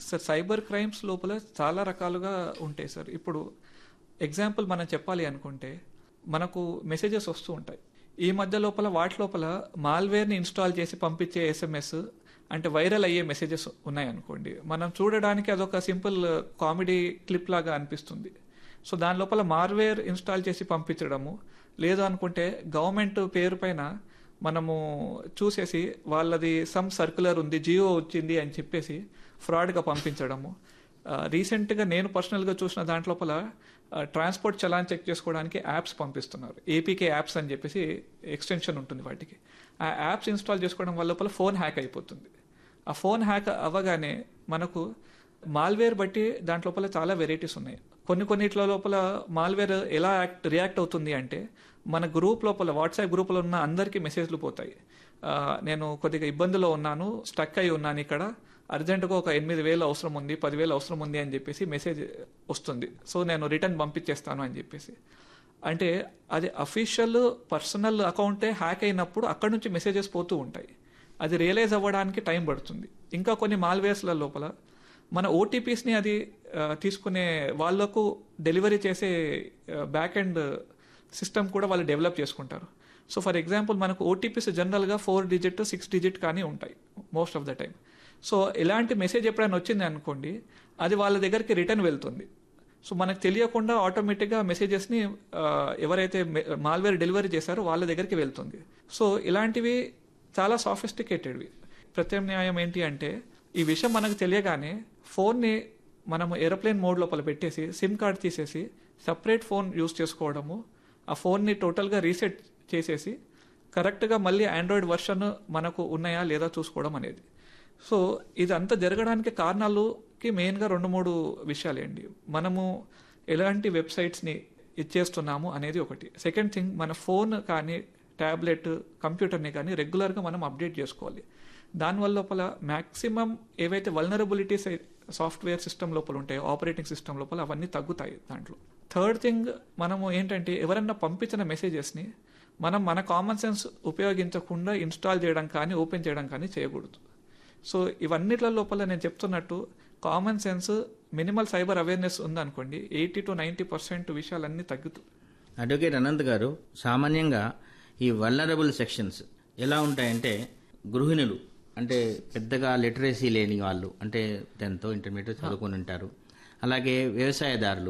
sir cyber crimes లోపల చాలా రకాలుగా ఉంటాయి సార్ ఇప్పుడు ఎగ్జాంపుల్ మనం చెప్పాలి అనుకుంటే మనకు మెసేజెస్ వస్తూ ఉంటాయి ఈ మధ్య లోపల వాటి లోపల మాల్వేర్ని ఇన్స్టాల్ చేసి పంపించే ఎస్ఎంఎస్ అంటే వైరల్ అయ్యే మెసేజెస్ ఉన్నాయనుకోండి మనం చూడడానికి అదొక సింపుల్ కామెడీ క్లిప్ లాగా అనిపిస్తుంది సో దాని లోపల మార్వేర్ ఇన్స్టాల్ చేసి పంపించడము లేదు అనుకుంటే గవర్నమెంట్ పేరు పైన మనము చూసేసి వాళ్ళది సమ్ సర్క్యులర్ ఉంది జియో వచ్చింది అని చెప్పేసి ఫ్రాడ్గా పంపించడము రీసెంట్గా నేను పర్సనల్గా చూసిన దాంట్లోపల ట్రాన్స్పోర్ట్ చలాన్ చెక్ చేసుకోవడానికి యాప్స్ పంపిస్తున్నారు ఏపీకే యాప్స్ అని చెప్పేసి ఎక్స్టెన్షన్ ఉంటుంది వాటికి ఆ యాప్స్ ఇన్స్టాల్ చేసుకోవడం వల్ల లోపల ఫోన్ హ్యాక్ అయిపోతుంది ఆ ఫోన్ హ్యాక్ అవ్వగానే మనకు మాల్వేర్ బట్టి దాంట్లోపల చాలా వెరైటీస్ ఉన్నాయి కొన్ని కొన్నిట్ల లోపల మాల్వేర్ ఎలా యాక్ట్ రియాక్ట్ అవుతుంది అంటే మన గ్రూప్ లోపల వాట్సాప్ గ్రూప్లో ఉన్న అందరికీ మెసేజ్లు పోతాయి ఆ, నేను కొద్దిగా ఇబ్బందిలో ఉన్నాను స్టక్ అయి ఉన్నాను ఇక్కడ అర్జెంటుగా ఒక ఎనిమిది వేలు అవసరం ఉంది పదివేలు అవసరం ఉంది అని చెప్పేసి మెసేజ్ వస్తుంది సో నేను రిటర్న్ పంపించేస్తాను అని చెప్పేసి అంటే అది అఫీషియల్ పర్సనల్ అకౌంటే హ్యాక్ అయినప్పుడు అక్కడ నుంచి మెసేజెస్ పోతూ ఉంటాయి అది రియలైజ్ అవ్వడానికి టైం పడుతుంది ఇంకా కొన్ని మాల్వేర్స్ల లోపల మన ఓటీపీస్ని అది ఆ, తీసుకునే వాళ్ళకు డెలివరీ చేసే బ్యాక్ ఎండ్ సిస్టమ్ కూడా వాళ్ళు డెవలప్ చేసుకుంటారు సో ఫర్ ఎగ్జాంపుల్ మనకు ఓటీపీస్ జనరల్గా ఫోర్ డిజిట్ సిక్స్ డిజిట్ కానీ ఉంటాయి most of the time so ఇలాంటి మెసేజ్ ఎప్పుడైనా వచ్చింది అనుకోండి అది వాళ్ళ దగ్గరికి రిటర్న్ వెళ్తుంది సో మనకు తెలియకుండా ఆటోమేటిక్గా మెసేజెస్ని ఎవరైతే మాల్వేర్ డెలివరీ చేశారో వాళ్ళ దగ్గరికి వెళ్తుంది సో ఇలాంటివి చాలా సాఫిస్టికేటెడ్వి ప్రత్యామ్నాయం ఏంటి అంటే ఈ విషయం మనకు తెలియగానే ఫోన్ని మనము ఏరోప్లేన్ మోడ్ లోపల పెట్టేసి సిమ్ కార్డ్ తీసేసి సపరేట్ ఫోన్ యూస్ చేసుకోవడము ఆ ఫోన్ని టోటల్గా రీసెట్ చేసేసి కరెక్ట్గా మళ్ళీ ఆండ్రాయిడ్ వర్షన్ మనకు ఉన్నాయా లేదా చూసుకోవడం అనేది సో ఇదంతా జరగడానికి కారణాలుకి మెయిన్గా రెండు మూడు విషయాలేండి మనము ఎలాంటి వెబ్సైట్స్ని ఇచ్చేస్తున్నాము అనేది ఒకటి సెకండ్ థింగ్ మన ఫోన్ కానీ ట్యాబ్లెట్ కంప్యూటర్ని కానీ రెగ్యులర్గా మనం అప్డేట్ చేసుకోవాలి దానివల్ల లోపల మ్యాక్సిమం ఏవైతే వల్నరబిలిటీస్ సాఫ్ట్వేర్ సిస్టమ్ లోపల ఉంటాయో ఆపరేటింగ్ సిస్టమ్ లోపల అవన్నీ తగ్గుతాయి దాంట్లో థర్డ్ థింగ్ మనము ఏంటంటే ఎవరన్నా పంపించిన మెసేజెస్ని మనం మన కామన్ సెన్స్ ఉపయోగించకుండా ఇన్స్టాల్ చేయడం కానీ ఓపెన్ చేయడం కానీ చేయకూడదు సో ఇవన్నిట్ల లోపల నేను చెప్తున్నట్టు common sense minimal cyber awareness ఉందనుకోండి ఎయిటీ టు నైంటీ పర్సెంట్ విషయాలన్నీ తగ్గుతాయి అడ్వకేట్ అనంత్ గారు సామాన్యంగా ఈ వల్నరబుల్ సెక్షన్స్ ఎలా ఉంటాయంటే గృహిణులు అంటే పెద్దగా లిటరసీ లేని వాళ్ళు అంటే టెన్త్ ఇంటర్మీడియట్ చదువుకొని ఉంటారు అలాగే వ్యవసాయదారులు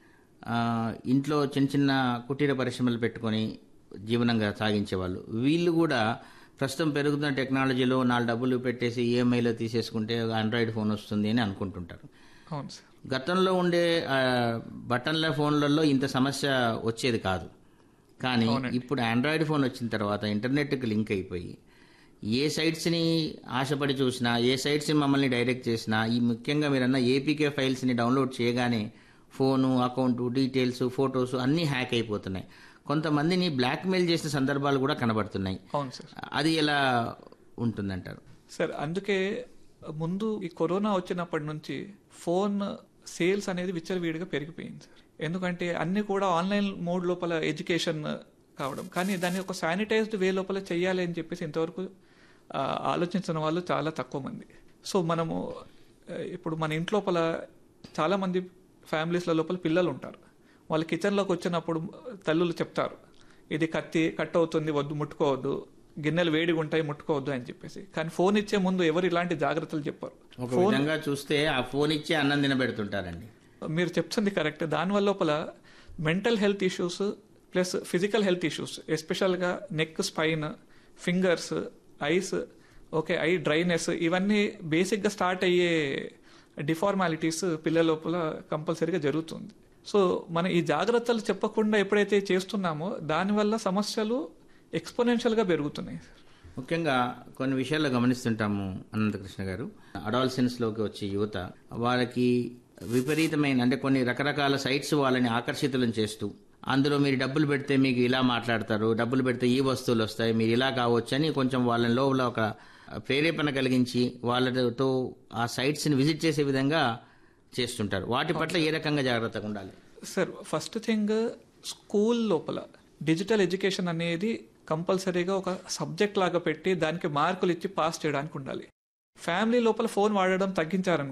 ఆ, ఇంట్లో చిన్న చిన్న కుటీర పరిశ్రమలు పెట్టుకొని జీవనంగా సాగించే వాళ్ళు వీళ్ళు కూడా ప్రస్తుతం పెరుగుతున్న టెక్నాలజీలో నాలుగు డబ్బులు పెట్టేసి ఈఎంఐలో తీసేసుకుంటే ఆండ్రాయిడ్ ఫోన్ వస్తుంది అని అనుకుంటుంటారు అవును సార్ గతంలో ఉండే ఆ, బటన్ల ఫోన్లలో ఇంత సమస్య వచ్చేది కాదు కానీ ఇప్పుడు ఆండ్రాయిడ్ ఫోన్ వచ్చిన తర్వాత ఇంటర్నెట్కి లింక్ అయిపోయి ఏ సైట్స్ని ఆశపడి చూసినా ఏ సైట్స్ని మమ్మల్ని డైరెక్ట్ చేసినా ఈ ముఖ్యంగా మీరన్న ఏపీకే ఫైల్స్ని డౌన్లోడ్ చేయగానే ఫోను అకౌంట్ డీటెయిల్స్ ఫొటోస్ అన్నీ హ్యాక్ అయిపోతున్నాయి కొంతమందిని బ్లాక్మెయిల్ చేసిన సందర్భాలు కూడా కనబడుతున్నాయి అవును సార్ అది ఎలా ఉంటుందంటారు సార్ అందుకే ముందు ఈ కరోనా వచ్చినప్పటి నుంచి ఫోన్ సేల్స్ అనేది విచ్చలవిడిగా పెరిగిపోయింది సార్ ఎందుకంటే అన్ని కూడా ఆన్లైన్ మోడ్ లోపల ఎడ్యుకేషన్ కావడం కానీ దాన్ని ఒక శానిటైజ్డ్ వే లోపల చేయాలి అని చెప్పేసి ఇంతవరకు ఆ, ఆలోచించిన వాళ్ళు చాలా తక్కువ మంది సో మనము ఆ, ఇప్పుడు మన ఇంట్లోపల చాలా మంది ఫ్యామిలీస్ల లోపల పిల్లలు ఉంటారు వాళ్ళు కిచెన్లోకి వచ్చినప్పుడు తల్లులు చెప్తారు ఇది కత్తి కట్ అవుతుంది వద్దు ముట్టుకోవద్దు గిన్నెలు వేడిగా ఉంటాయి ముట్టుకోవద్దు అని చెప్పేసి కానీ ఫోన్ ఇచ్చే ముందు ఎవరు ఇలాంటి జాగ్రత్తలు చెప్పారు ఒక విధంగా చూస్తే ఆ ఫోన్ ఇచ్చి అన్నం తినబెడుతుంటారండి మీరు చెప్తుంది కరెక్ట్ దానివల్ల లోపల mental health issues plus physical health issues ఎస్పెషల్గా neck spine fingers eyes okay eye dryness ఇవన్నీ బేసిక్గా స్టార్ట్ అయ్యే డిఫార్మాలిటీస్ పిల్లల లోపల కంపల్సరీగా జరుగుతుంది సో మనం ఈ జాగ్రత్తలు చెప్పకుండా ఎప్పుడైతే చేస్తున్నామో దానివల్ల సమస్యలు ఎక్స్పోనెన్షియల్గా పెరుగుతున్నాయి ముఖ్యంగా కొన్ని విషయాల్లో గమనిస్తుంటాము అనంతకృష్ణ గారు అడాల్సెన్స్ లోకి వచ్చే యువత వాళ్ళకి విపరీతమైన అంటే కొన్ని రకరకాల సైట్స్ వాళ్ళని ఆకర్షితులను చేస్తూ అందులో మీరు డబ్బులు పెడితే మీకు ఇలా మాట్లాడతారు డబ్బులు పెడితే ఈ వస్తువులు వస్తాయి మీరు ఇలా కావచ్చు అని కొంచెం వాళ్ళని లోపల ఒక ప్రేరేపణ కలిగించి వాళ్ళతో ఆ సైట్స్ ని విజిట్ చేసే విధంగా చేస్తుంటారు వాటి పట్ల ఏ రకంగా జాగ్రత్తగా ఉండాలి సార్ ఫస్ట్ థింగ్ స్కూల్ లోపల డిజిటల్ ఎడ్యుకేషన్ అనేది కంపల్సరీగా ఒక సబ్జెక్ట్ లాగా పెట్టి దానికి మార్కులు ఇచ్చి పాస్ చేయడానికి ఉండాలి ఫ్యామిలీ లోపల ఫోన్ వాడడం తగ్గించారనుకో